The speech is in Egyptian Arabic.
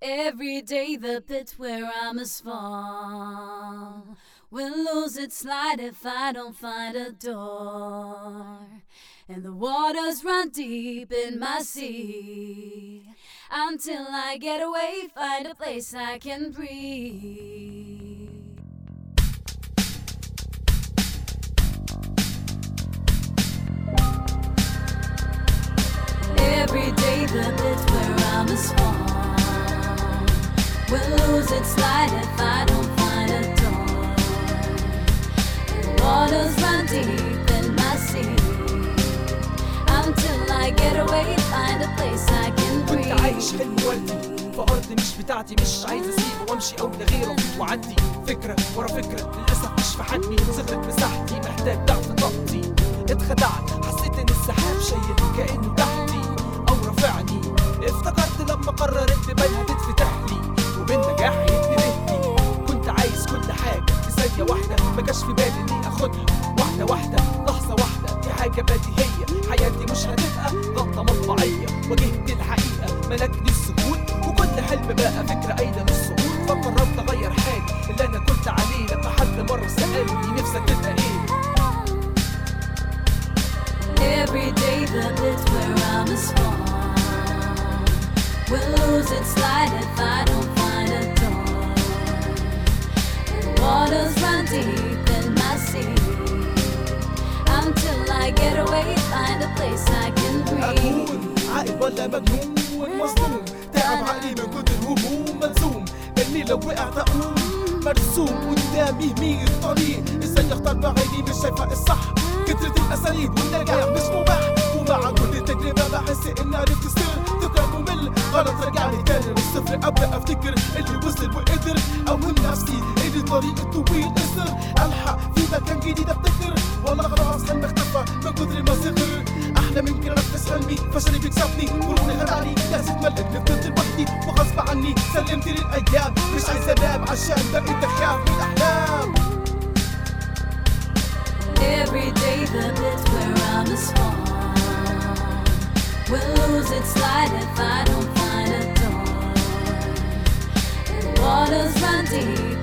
Every day the pit where I must fall will lose its light if I don't find a door. And the waters run deep in my sea until I get away, find a place I can breathe. Every day the pit where I must fall will lose its light if I don't find a door. The waters run deep in my sea until I get away, find a place I can كنت عايش breathe. حلم وردي في أرض مش بتاعتي مش عايز أسيب وأمشي أو لغيره وأعدي فكرة ورا فكرة للأسف مش في حجمي صغرت مساحتي محتاج ضعف طاقتي اتخدعت حسيت إن السحاب شايل كأنه تحتي أو رافعني افتكرت لما قررت ببالها تتفتح لي وبالنجاح يتنهي كنت عايز كل حاجة في ثانية واحدة ما جاش في بالي إني آخدها واحدة واحدة لحظة واحدة دي حاجة بديهية حياتي مش هتبقى غلطة مطبعية واجهت الحقيقة ملكني السكوت وكل حلم بقى فكرة أيضا السقوط فقررت أغير حاجة اللي أنا كنت عليه لما حد مرة سألني نفسك تبقى إيه Every day the pit where I must fall will lose its light if I don't find a door. And waters run deep in my sea until I get away, find a place I can breathe. أكون عاقل ولا مجنون مظلوم تعب عقلي من كتر الهموم ملزوم اني لو وقعت اقوم مرسوم قدامي مين الطريق ازاي اختار بعيني مش شايفه الصح كترة الاساليب والنجاح مش مباح ومع كل تجربة بحس اني عرفت سر ذكرى ممل غلط رجع لي تاني من الصفر ابدا افتكر اللي وصل وقدر اوهم نفسي اللي الطريق الطويل قصر الحق في مكان جديد ابتكر والله خلاص حلمي اختفى من كتر ما صغر احلى من كده نفس حلمي فشلي بيكسبني قروني خدعني لازم ملك فضلت لوحدي وغصب عني سلمت للايام مش عايز انام عشان بقيت اخاف من الاحلام Every day the pit where I must fall will lose its light if I don't find a door. And waters run deep